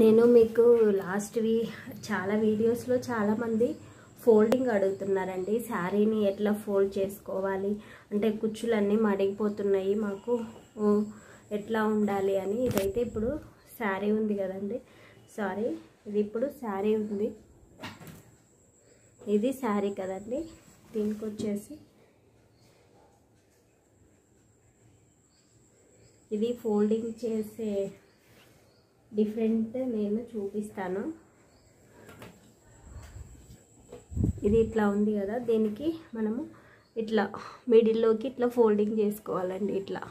నేను మీకు లాస్ట్వి చాలా వీడియోస్లో చాలామంది ఫోల్డింగ్ అడుగుతున్నారండి శారీని ఎట్లా ఫోల్డ్ చేసుకోవాలి అంటే కుచ్చులన్నీ మడిగిపోతున్నాయి మాకు ఊ, ఎట్లా ఉండాలి అని ఇదైతే ఇప్పుడు శారీ ఉంది కదండి సారీ ఇది ఇప్పుడు శారీ ఉంది ఇది శారీ కదండి దీనికి వచ్చేసి ఇది ఫోల్డింగ్ చేసే డిఫరెంట్ నేను చూపిస్తాను ఇది ఇట్లా ఉంది కదా దీనికి మనము ఇట్లా మిడిల్లోకి ఇట్లా ఫోల్డింగ్ చేసుకోవాలండి ఇట్లా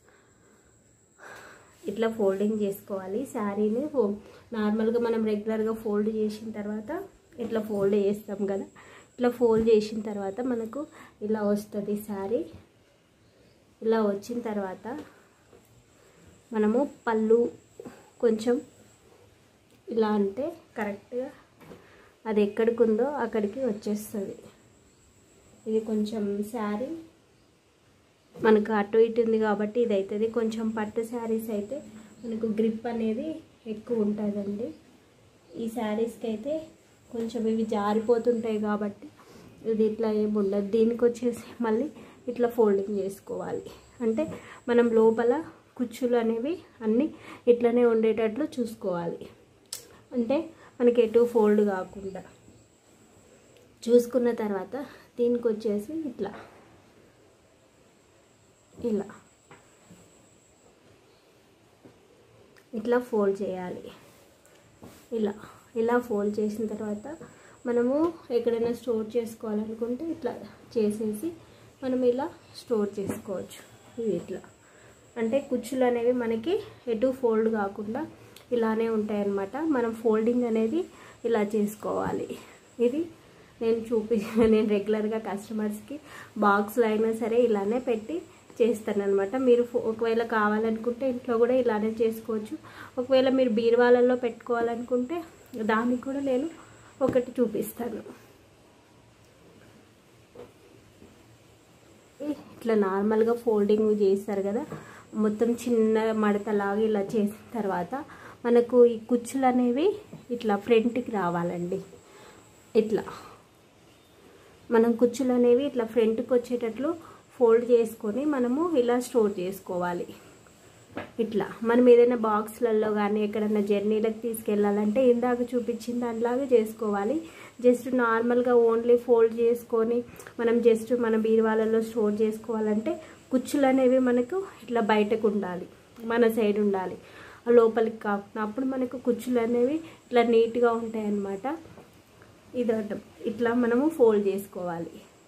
ఇట్లా ఫోల్డింగ్ చేసుకోవాలి శారీని ఫో నార్మల్గా మనం రెగ్యులర్గా ఫోల్డ్ చేసిన తర్వాత ఇట్లా ఫోల్డ్ చేస్తాం కదా ఇట్లా ఫోల్డ్ చేసిన తర్వాత మనకు ఇలా వస్తుంది శారీ ఇలా వచ్చిన తర్వాత మనము పళ్ళు కొంచెం ఇలా అంటే కరెక్ట్గా అది ఎక్కడికి ఉందో అక్కడికి వచ్చేస్తుంది ఇది కొంచెం శారీ మనకు అటు ఇటు ఉంది కాబట్టి ఇది అవుతుంది కొంచెం పట్టు శారీస్ అయితే మనకు గ్రిప్ అనేది ఎక్కువ ఉంటుందండి ఈ శారీస్కి అయితే కొంచెం ఇవి జారిపోతుంటాయి కాబట్టి ఇది ఇట్లా ఏమి ఉండదు దీనికి వచ్చేసి మళ్ళీ ఇట్లా ఫోల్డింగ్ చేసుకోవాలి అంటే మనం లోపల కుచ్చులు అనేవి అన్నీ ఇట్లనే ఉండేటట్లు చూసుకోవాలి అంటే మనకి ఎటు ఫోల్డ్ కాకుండా చూసుకున్న తర్వాత దీనికి వచ్చేసి ఇట్లా ఇలా ఇట్లా ఫోల్డ్ చేయాలి ఇలా ఇలా ఫోల్డ్ చేసిన తర్వాత మనము ఎక్కడైనా స్టోర్ చేసుకోవాలనుకుంటే ఇట్లా చేసేసి మనం ఇలా స్టోర్ చేసుకోవచ్చు ఇది ఇట్లా అంటే కుచ్చులు అనేవి మనకి ఎటు ఫోల్డ్ కాకుండా ఇలానే ఉంటాయన్నమాట మనం ఫోల్డింగ్ అనేది ఇలా చేసుకోవాలి ఇది నేను చూపి నేను రెగ్యులర్గా కస్టమర్స్కి బాక్స్లో అయినా సరే ఇలానే పెట్టి చేస్తానన్నమాట మీరు ఒకవేళ కావాలనుకుంటే ఇంట్లో కూడా ఇలానే చేసుకోవచ్చు ఒకవేళ మీరు బీరువాలలో పెట్టుకోవాలనుకుంటే దానికి కూడా నేను ఒకటి చూపిస్తాను ఇట్లా నార్మల్గా ఫోల్డింగ్ చేస్తారు కదా మొత్తం చిన్న మడతలాగా ఇలా చేసిన తర్వాత మనకు ఈ కుచ్చులు అనేవి ఇట్లా ఫ్రంట్కి రావాలండి ఇట్లా మనం కుచ్చులు అనేవి ఇట్లా ఫ్రంట్కి వచ్చేటట్లు ఫోల్డ్ చేసుకొని మనము ఇలా స్టోర్ చేసుకోవాలి ఇట్లా మనం ఏదైనా బాక్స్లలో కానీ ఎక్కడైనా జర్నీలకు తీసుకెళ్ళాలంటే ఇందాక చూపించిన దానిలాగా చేసుకోవాలి జస్ట్ నార్మల్గా ఓన్లీ ఫోల్డ్ చేసుకొని మనం జస్ట్ మన బీరువాలలో స్టోర్ చేసుకోవాలంటే కుచ్చులు అనేవి మనకు ఇట్లా బయటకు ఉండాలి మన సైడ్ ఉండాలి లోపలికి కాకుండా అప్పుడు మనకు కుచ్చులు అనేవి ఇట్లా నీట్గా ఉంటాయి అన్నమాట ఇది ఇట్లా మనము ఫోల్డ్ చేసుకోవాలి